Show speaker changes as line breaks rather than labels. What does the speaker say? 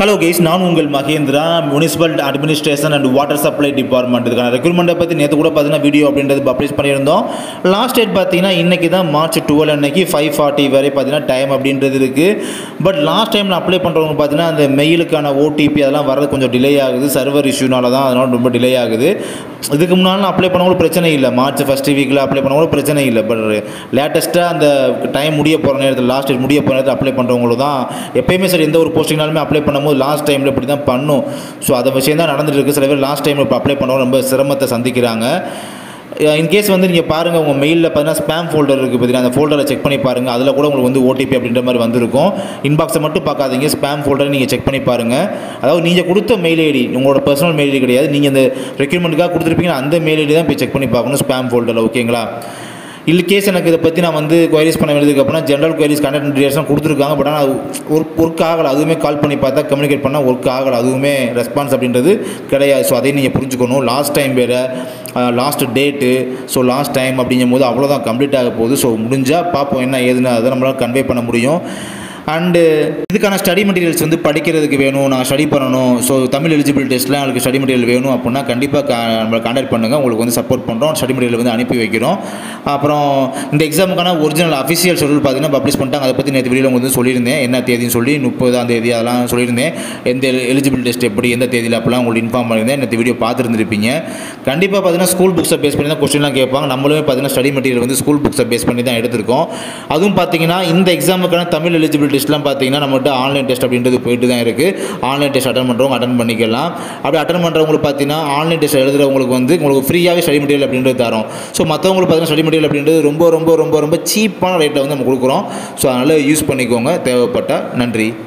hello guys நான் உங்கள் Mahendra municipal administration and water supply department இதுக்கான ரெக்ரூட்மெண்ட்டை பற்றி நேற்று கூட பார்த்தீங்கன்னா வீடியோ அப்படின்றது பப்ளிஷ் பண்ணியிருந்தோம் லாஸ்ட் டேட் பார்த்தீங்கன்னா இன்றைக்கி தான் மார்ச் டுவெல் அன்னைக்கு ஃபைவ் ஃபார்ட்டி வரை பார்த்தீங்கன்னா டைம் அப்படின்றது இருக்குது பட் லாஸ்ட் டைமில் அப்ளை பண்ணுறவங்க பார்த்தீங்கன்னா அந்த மெயிலுக்கான ஓடிபி அதெல்லாம் வரது கொஞ்சம் டிலே ஆகுது சர்வர் இஷ்யூனால தான் அதனால ரொம்ப டிலே ஆகுது இதுக்கு முன்னால் அப்ளை பண்ணவங்களும் பிரச்சனை இல்லை மார்ச் ஃபஸ்ட் வீக்கில் அப்ளை பண்ணவங்களும் பிரச்சனை இல்லை பட் லேட்டஸ்ட்டாக அந்த டைம் முடிய போகிற நேரத்தில் லாஸ்ட் டேட் முடிய போகிற நேரத்தில் அப்ளை பண்ணுறவங்களும் தான் எப்பயுமே சரி எந்த ஒரு போஸ்டிங்னாலுமே அப்ளை பண்ணும்போது லாஸ்ட் டைமில் இப்படி தான் பண்ணும் ஸோ அதை விஷயம் தான் நடந்துட்டு இருக்கு சில பேர் லாஸ்ட் டைமில் இப்போ அப்ளை பண்ணவங்க ரொம்ப சிரமத்தை சந்திக்கிறாங்க இன்கேஸ் வந்து நீங்கள் பாருங்கள் உங்கள் மெயிலில் பார்த்தீங்கன்னா ஸ்பேம் ஃபோல்டர் இருக்குது பார்த்தீங்கன்னா அந்த ஃபோல்டரை செக் பண்ணி பாருங்கள் அதில் கூட உங்களுக்கு வந்து ஓடிபி அப்படின்ற மாதிரி வந்திருக்கும் இன்பாக்ஸை மட்டும் பார்க்காதீங்க ஸ்பேம் ஃபோல்டரை நீங்கள் செக் பண்ணி பாருங்கள் அதாவது நீங்கள் கொடுத்த மெயில் ஐடி உங்களோட பர்சனல் மெயில் ஐடி கிடையாது நீங்கள் இந்த ரெக்யூர்மெண்ட்டுக்காக கொடுத்துருப்பீங்க அந்த மெயில் ஐடி தான் போய் செக் பண்ணி பார்க்கணும் ஸ்பேம் ஃபோல்டரில் ஓகேங்களா இல்லை கேஸ் எனக்கு இதை பற்றி நான் வந்து குவரிஸ் பண்ண வேண்டியதுக்கு அப்புறம் ஜென்ரல் குவரிஸ் கண்டக்ட் டீடைல்ஸ்லாம் கொடுத்துருக்காங்க பட் ஆனால் ஒர்க் ஒர்க் ஆகலை அதுவுமே கால் பண்ணி பார்த்தா கம்யூனிகேட் பண்ணால் ஒர்க் ஆகலை அதுவுமே ரெஸ்பான்ஸ் அப்படின்றது கிடையாது ஸோ அதையும் நீங்கள் புரிஞ்சுக்கணும் லாஸ்ட் டைம் வேறு last date so last time அப்படிங்கும் போது அவ்வளோதான் கம்ப்ளீட் ஆக போகுது ஸோ முடிஞ்சால் பார்ப்போம் என்ன ஏதுன்னு அதை நம்மளால் கன்வே பண்ண முடியும் அண்டு இதுக்கான ஸ்டடி மெட்டீரியல்ஸ் வந்து படிக்கிறதுக்கு வேணும் நான் ஸ்டடி பண்ணணும் ஸோ தமிழ் எலிஜிபிள் டெஸ்ட்டில் உங்களுக்கு ஸ்டடி மெட்டீரியல் வேணும் அப்படின்னா கண்டிப்பாக கா நம்மளை கான்டாக்ட் பண்ணுங்கள் உங்களுக்கு வந்து சப்போர்ட் பண்ணுறோம் ஸ்டடி மெட்டீரியல் வந்து அனுப்பி வைக்கிறோம் அப்புறம் இந்த எக்ஸாமுக்கான ஒரிஜினல் அஃபிஷியல் ஷெடியூல் பார்த்தீங்கன்னா பப்ளிஷ் பண்ணிட்டாங்க அதை பற்றி நேற்று வீடியோ உங்களுக்கு வந்து சொல்லியிருந்தேன் என்ன தேதின்னு சொல்லி முப்பதாம் தேதி அதெல்லாம் சொல்லியிருந்தேன் எந்த எலிஜிபிள் டெஸ்ட் எப்படி எந்த தேதியில் அப்படிலாம் உங்களுக்கு இன்ஃபார்ம் பண்ணியிருந்தேன் நேற்று வீடியோ பார்த்துருந்துருப்பீங்க கண்டிப்பாக பார்த்தீங்கன்னா ஸ்கூல் புக்ஸை பேஸ் பண்ணி தான் கொஸ்டின்லாம் கேட்பாங்க நம்மளுமே பார்த்தீங்கன்னா ஸ்டடி மெட்டீரியல் வந்து ஸ்கூல் புக்ஸை பேஸ் பண்ணி தான் எடுத்திருக்கோம் அதுவும் பார்த்தீங்கன்னா இந்த எக்ஸாமுக்கான தமிழ் எலிஜிபிள் டெஸ்ட்லாம் பார்த்தீங்கன்னா நம்மகிட்ட ஆன்லைன் டெஸ்ட் அப்படின்றது போயிட்டு தான் இருக்குது ஆன்லைன் டெஸ்ட் அட்டன் பண்ணுறவங்க அட்டன் பண்ணிக்கலாம் அப்படி அட்டன் பண்ணுறவங்களுக்கு பார்த்தீங்கன்னா ஆன்லைன் டெஸ்ட் எழுதுறவங்களுக்கு வந்து உங்களுக்கு ஃப்ரீயாகவே ஸ்டடி மெட்டீரியல் அப்படின்றது தரோம் ஸோ மற்றவங்களுக்கு பார்த்தீங்கன்னா ஸ்டடி மெட்டீரியல் அப்படின்றது ரொம்ப ரொம்ப ரொம்ப ரொம்ப சீப்பான ரேட்டில் வந்து நம்ம கொடுக்குறோம் ஸோ அதனால் யூஸ் பண்ணிக்கோங்க தேவைப்பட்டால் நன்றி